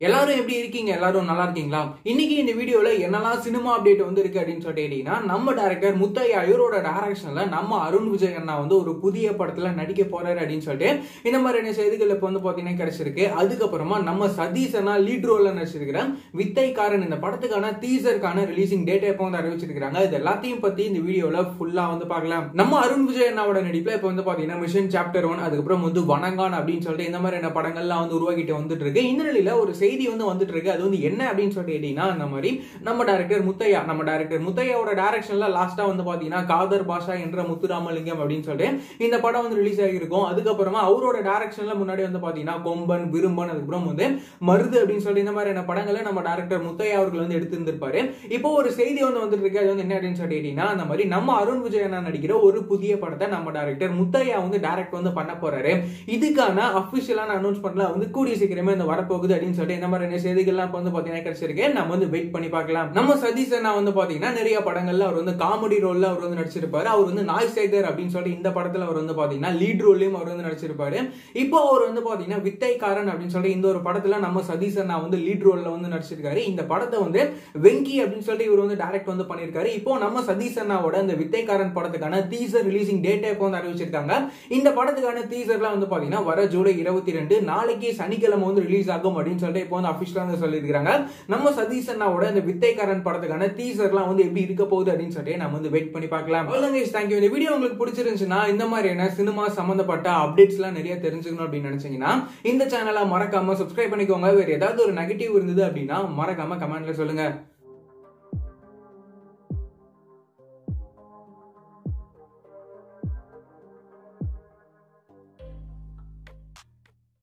எல்லாரும் எப்படி இருக்கீங்க எல்லாரும் நல்லா இருக்கீங்களா இன்னைக்கு இந்த வீடியோல என்னெல்லாம் சினிமா அப்டேட் வந்து இருக்கு அப்படின்னு சொல்லிட்டு கேட்டீங்கன்னா நம்ம டேரக்டர் முத்தையா இவரோட டைரக்ஷன்ல நம்ம அருண் விஜய் அண்ணா வந்து ஒரு புதிய படத்துல நடிக்க போறாரு அப்படின்னு சொல்லிட்டு இந்த மாதிரியான செய்திகள் இப்போ வந்து பாத்தீங்கன்னா கிடைச்சிருக்கு அதுக்கப்புறமா நம்ம சதீஷ் அண்ணா லீட் ரோல்ல நடிச்சிருக்கிற வித்தைக்காரன் இந்த படத்துக்கான டீசருக்கான ரிலீசிங் டேட் எப்போ வந்து அறிவிச்சிருக்காங்க இது எல்லாத்தையும் பத்தி இந்த வீடியோல ஃபுல்லா வந்து பார்க்கலாம் நம்ம அருண் விஜய் அண்ணாவோட நடிப்புல இப்போ வந்து பாத்தீங்கன்னா மிஷன் சாப்டர் ஒன் அதுக்கப்புறம் வந்து வணங்கான் அப்படின்னு சொல்லிட்டு இந்த மாதிரியான படங்கள்லாம் வந்து உருவாக்கிட்டு வந்துட்டு இருக்கு இந்த நிலையில ஒரு செய்தி வந்து வந்துட்டு இருக்கு அது வந்து என்ன அப்படின்னு சொல்லிட்டு கேட்டீங்கன்னா அந்த மாதிரி நம்ம டேரக்டர் முத்தையா நம்ம டேரக்டர் முத்தையாவோட டைரக்ஷன்ல லாஸ்டா வந்து பாத்தீங்கன்னா காதர் பாஷா என்ற முத்துராமலிங்கம் அப்படின்னு சொல்லிட்டு இந்த படம் வந்து ரிலீஸ் ஆகிருக்கும் அதுக்கப்புறமா அவரோட டைரக்ஷன்ல முன்னாடி வந்து பாத்தீங்கன்னா கொம்பன் விரும்பன் அதுக்கப்புறம் வந்து மருது அப்படின்னு சொல்லிட்டு இந்த மாதிரியான படங்களை நம்ம டேரக்டர் முத்தையா அவர்கள் வந்து எடுத்திருந்திருப்பாரு இப்போ ஒரு செய்தி வந்து வந்துட்டு இருக்கு அது வந்து என்ன அப்படின்னு சொல்லிட்டு கேட்டீங்கன்னா அந்த மாதிரி நம்ம அருண் விஜய் அண்ணா நடிக்கிற ஒரு புதிய படத்தை நம்ம டேரக்டர் முத்தையா வந்து டைரக்ட் வந்து பண்ண போறாரு இதுக்கான அபிஷியலான அனௌன்ஸ்மெண்ட்ல வந்து கூடிய சீக்கிரமே இந்த வரப்போகுது அப்படின்னு சொல்லிட்டு இந்த மாதிரியான செய்திகள்லாம் இப்போ வந்து பாத்தீங்கன்னா கிடைச்சிருக்கு நம்ம வந்து வெயிட் பண்ணி பார்க்கலாம் நம்ம சதீஷ் அண்ணா வந்து பாத்தீங்கன்னா நிறைய படங்கள்ல அவர் வந்து காமெடி ரோல்ல அவர் வந்து நடிச்சிருப்பாரு அவர் வந்து நாய் சேகர் அப்படின்னு சொல்லிட்டு இந்த படத்துல அவர் வந்து பாத்தீங்கன்னா லீட் ரோல்லையும் அவர் வந்து நடிச்சிருப்பாரு இப்போ அவர் வந்து பாத்தீங்கன்னா வித்தைக்காரன் அப்படின்னு சொல்லிட்டு இந்த ஒரு படத்துல நம்ம சதீஷ் அண்ணா வந்து லீட் ரோல்ல வந்து நடிச்சிருக்காரு இந்த படத்தை வந்து வெங்கி அப்படின்னு சொல்லிட்டு இவர் வந்து டைரக்ட் வந்து பண்ணியிருக்காரு இப்போ நம்ம சதீஷ் அண்ணாவோட இந்த வித்தைக்காரன் படத்துக்கான டீசர் ரிலீசிங் டேட்டை இப்போ வந்து அறிவிச்சிருக்காங்க இந்த படத்துக்கான டீசர்லாம் வந்து பாத்தீங்கன்னா வர ஜூலை இருபத்தி ரெண்டு நாளைக்கு சனிக்கிழமை வந்து ரிலீஸ் ஆகும் அப்படின்னு சொல்லிட்டு இப்போ வந்து அபிஷியலா வந்து சொல்லியிருக்காங்க நம்ம சதீஷ் அண்ணாவோட இந்த வித்தைக்காரன் படத்துக்கான டீசர்லாம் வந்து எப்படி இருக்க போகுது அப்படின்னு சொல்லிட்டு நம்ம வந்து வெயிட் பண்ணி பார்க்கலாம் தேங்க்யூ இந்த வீடியோ உங்களுக்கு பிடிச்சிருந்துச்சுன்னா இந்த மாதிரியான சினிமா சம்பந்தப்பட்ட அப்டேட்ஸ் எல்லாம் நிறைய தெரிஞ்சுக்கணும் அப்படின்னு நினைச்சீங்கன்னா இந்த சேனலை மறக்காம சப்ஸ்கிரைப் பண்ணிக்கோங்க வேற ஏதாவது ஒரு நெகட்டிவ் இருந்தது அப்படின்னா மறக்காம கமெண்ட்ல சொல்லுங்க